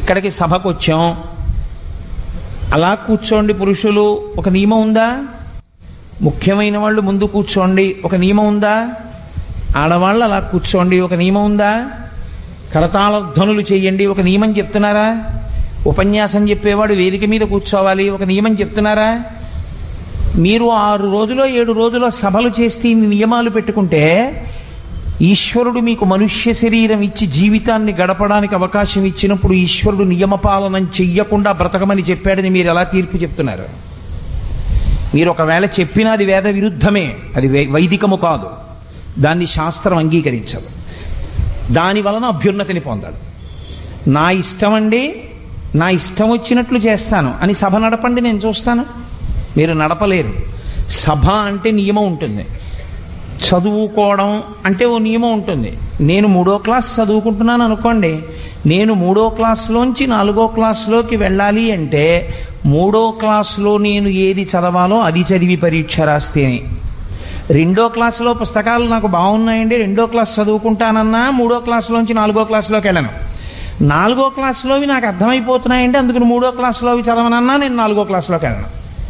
ఇక్కడికి సభకు వచ్చాం అలా కూర్చోండి పురుషులు ఒక నియమం ఉందా ముఖ్యమైన వాళ్ళు ముందు కూర్చోండి ఒక నియమం ఉందా ఆడవాళ్ళు అలా కూర్చోండి ఒక నియమం ఉందా కరతాళ ధ్వనులు చేయండి ఒక నియమం చెప్తున్నారా ఉపన్యాసం చెప్పేవాడు వేదిక మీద కూర్చోవాలి ఒక నియమం చెప్తున్నారా మీరు ఆరు రోజులో ఏడు రోజులో సభలు చేస్తే ఇన్ని నియమాలు పెట్టుకుంటే ఈశ్వరుడు మీకు మనుష్య శరీరం ఇచ్చి జీవితాన్ని గడపడానికి అవకాశం ఇచ్చినప్పుడు ఈశ్వరుడు నియమపాలనం చెయ్యకుండా బ్రతకమని చెప్పాడని మీరు ఎలా తీర్పు చెప్తున్నారు మీరు ఒకవేళ చెప్పినా అది వేద విరుద్ధమే అది వై- వైదికము కాదు దాన్ని శాస్త్రం అంగీకరించదు దాని వలన అభ్యున్నతిని పొందాడు నా ఇష్టం అండి నా ఇష్టం వచ్చినట్లు చేస్తాను అని సభ నడపండి నేను చూస్తాను మీరు నడపలేరు సభ అంటే నియమం ఉంటుంది చదువుకోవడం అంటే ఓ నియమం ఉంటుంది నేను మూడో క్లాస్ చదువుకుంటున్నాను అనుకోండి నేను మూడో క్లాస్లోంచి నాలుగో క్లాస్లోకి వెళ్ళాలి అంటే మూడో క్లాస్లో నేను ఏది చదవాలో అది చదివి పరీక్ష రాస్తేనే రెండో క్లాసులో పుస్తకాలు నాకు బాగున్నాయండి రెండో క్లాస్ చదువుకుంటానన్నా మూడో క్లాసులోంచి నాలుగో క్లాసులోకి వెళ్ళను నాలుగో క్లాసులోవి నాకు అర్థమైపోతున్నాయండి అందుకని మూడో క్లాసులోవి చదవనన్నా నేను నాలుగో క్లాసులోకి వెళ్ళను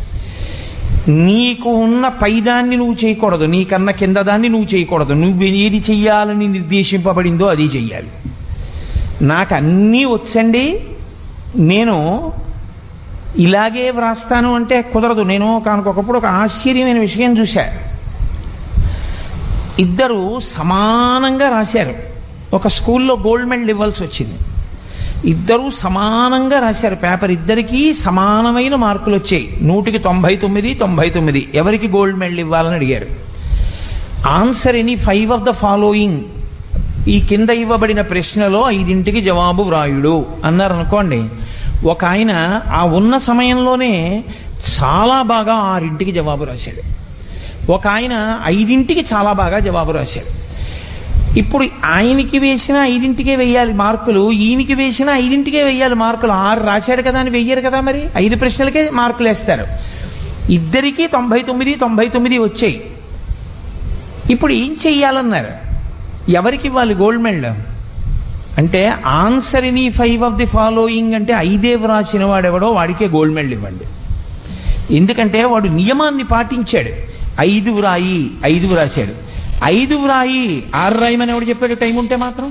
నీకు ఉన్న పైదాన్ని నువ్వు చేయకూడదు నీకన్నా కింద దాన్ని నువ్వు చేయకూడదు నువ్వు ఏది చెయ్యాలని నిర్దేశింపబడిందో అది చెయ్యాలి నాకు అన్నీ వచ్చండి నేను ఇలాగే వ్రాస్తాను అంటే కుదరదు నేను కానుకొకప్పుడు ఒక ఆశ్చర్యమైన విషయం చూశా ఇద్దరు సమానంగా రాశారు ఒక స్కూల్లో గోల్డ్ మెడల్ ఇవ్వాల్సి వచ్చింది ఇద్దరూ సమానంగా రాశారు పేపర్ ఇద్దరికీ సమానమైన మార్కులు వచ్చాయి నూటికి తొంభై తొమ్మిది తొంభై తొమ్మిది ఎవరికి గోల్డ్ మెడల్ ఇవ్వాలని అడిగారు answer any five of the following ఈ కింద ఇవ్వబడిన ప్రశ్నలో ఐదింటికి జవాబు వ్రాయుడు అన్నారు అనుకోండి ఒక ఆయన ఆ ఉన్న సమయంలోనే చాలా బాగా ఆరింటికి జవాబు రాశాడు ఒక ఆయన ఐదింటికి చాలా బాగా జవాబు రాశాడు ఇప్పుడు ఆయనకి వేసిన ఐదింటికే వెయ్యాలి మార్కులు ఈయనకి వేసిన ఐదింటికే వెయ్యాలి మార్కులు ఆరు రాశాడు కదా అని వెయ్యరు కదా మరి ఐదు ప్రశ్నలకే మార్కులు వేస్తారు ఇద్దరికీ తొంభై తొమ్మిది తొంభై తొమ్మిది వచ్చాయి ఇప్పుడు ఏం చెయ్యాలన్నారు ఎవరికి ఇవ్వాలి గోల్డ్ మెడల్ అంటే ఆన్సర్ ఇన్ ఈ ఫైవ్ ఆఫ్ ది ఫాలోయింగ్ అంటే ఐదే వ్రాసిన వాడెవడో వాడికే గోల్డ్ మెడల్ ఇవ్వండి ఎందుకంటే వాడు నియమాన్ని పాటించాడు ఐదు వ్రాయి ఐదు వ్రాశాడు ఐదు వ్రాయి ఆరు రాయమని ఎవడు చెప్పాడు టైం ఉంటే మాత్రం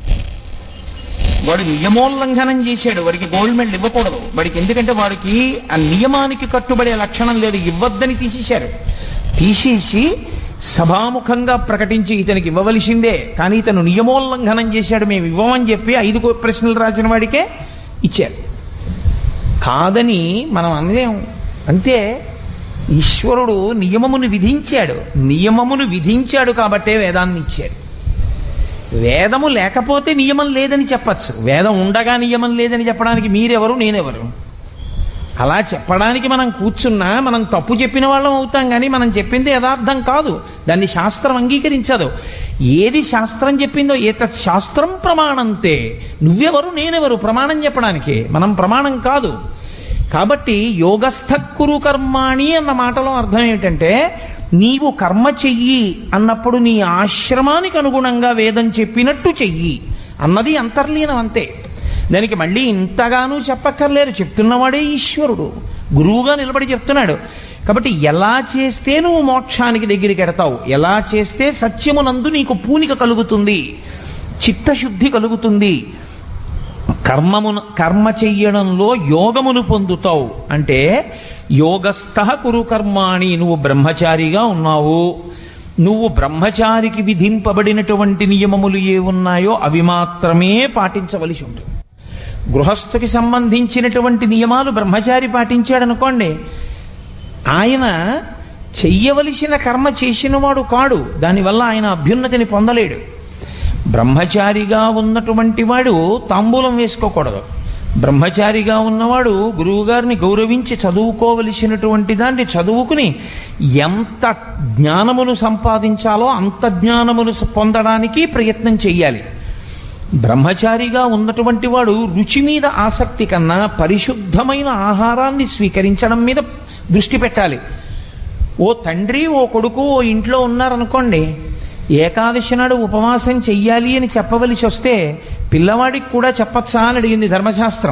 వాడు నియమోల్లంఘనం చేశాడు వాడికి గోల్డ్ మెడల్ ఇవ్వకూడదు వాడికి ఎందుకంటే వాడికి ఆ నియమానికి కట్టుబడే లక్షణం లేదు ఇవ్వద్దని తీసేశారు తీసేసి సభాముఖంగా ప్రకటించి ఇతనికి ఇవ్వవలసిందే కానీ ఇతను నియమోల్లంఘనం చేశాడు మేము ఇవ్వమని చెప్పి ఐదు కో- ప్రశ్నలు రాసిన వాడికే ఇచ్చారు కాదని మనం అనలేం అంతే ఈశ్వరుడు నియమమును విధించాడు నియమమును విధించాడు కాబట్టే వేదాన్ని ఇచ్చాడు వేదము లేకపోతే నియమం లేదని చెప్పచ్చు వేదం ఉండగా నియమం లేదని చెప్పడానికి మీరెవరు నేనెవరు అలా చెప్పడానికి మనం కూర్చున్నా మనం తప్పు చెప్పిన వాళ్ళం అవుతాం కానీ మనం చెప్పింది యథార్థం కాదు దాన్ని శాస్త్రం అంగీకరించదు ఏది శాస్త్రం చెప్పిందో ఏతత్ శాస్త్రం ప్రమాణంతే నువ్వెవరు నేనెవరు ప్రమాణం చెప్పడానికి మనం ప్రమాణం కాదు కాబట్టి యోగస్థ కురు కర్మాణి అన్న మాటలో అర్థం ఏమిటంటే నీవు కర్మ చెయ్యి అన్నప్పుడు నీ ఆశ్రమానికి అనుగుణంగా వేదం చెప్పినట్టు చెయ్యి అన్నది అంతర్లీనం అంతే దానికి మళ్ళీ ఇంతగానూ చెప్పక్కర్లేరు చెప్తున్నవాడే ఈశ్వరుడు గురువుగా నిలబడి చెప్తున్నాడు కాబట్టి ఎలా చేస్తే నువ్వు మోక్షానికి దగ్గరికి ఎడతావు ఎలా చేస్తే సత్యమునందు నీకు పూనిక కలుగుతుంది చిత్తశుద్ధి కలుగుతుంది కర్మమును కర్మ చెయ్యడంలో యోగమును పొందుతావు అంటే యోగస్థ కురు కర్మాణి నువ్వు బ్రహ్మచారిగా ఉన్నావు నువ్వు బ్రహ్మచారికి విధింపబడినటువంటి నియమములు ఏ ఉన్నాయో అవి మాత్రమే పాటించవలసి ఉంటుంది గృహస్థుకి సంబంధించినటువంటి నియమాలు బ్రహ్మచారి పాటించాడనుకోండి ఆయన చెయ్యవలసిన కర్మ చేసినవాడు కాడు దానివల్ల ఆయన అభ్యున్నతిని పొందలేడు బ్రహ్మచారిగా ఉన్నటువంటి వాడు తాంబూలం వేసుకోకూడదు బ్రహ్మచారిగా ఉన్నవాడు గురువుగారిని గౌరవించి చదువుకోవలసినటువంటి దాన్ని చదువుకుని ఎంత జ్ఞానమును సంపాదించాలో అంత జ్ఞానమును పొందడానికి ప్రయత్నం చెయ్యాలి బ్రహ్మచారిగా ఉన్నటువంటి వాడు రుచి మీద ఆసక్తి కన్నా పరిశుద్ధమైన ఆహారాన్ని స్వీకరించడం మీద దృష్టి పెట్టాలి ఓ తండ్రి ఓ కొడుకు ఓ ఇంట్లో ఉన్నారనుకోండి ఏకాదశి నాడు ఉపవాసం చెయ్యాలి అని చెప్పవలసి వస్తే పిల్లవాడికి కూడా చెప్పచ్చా అని అడిగింది ధర్మశాస్త్రం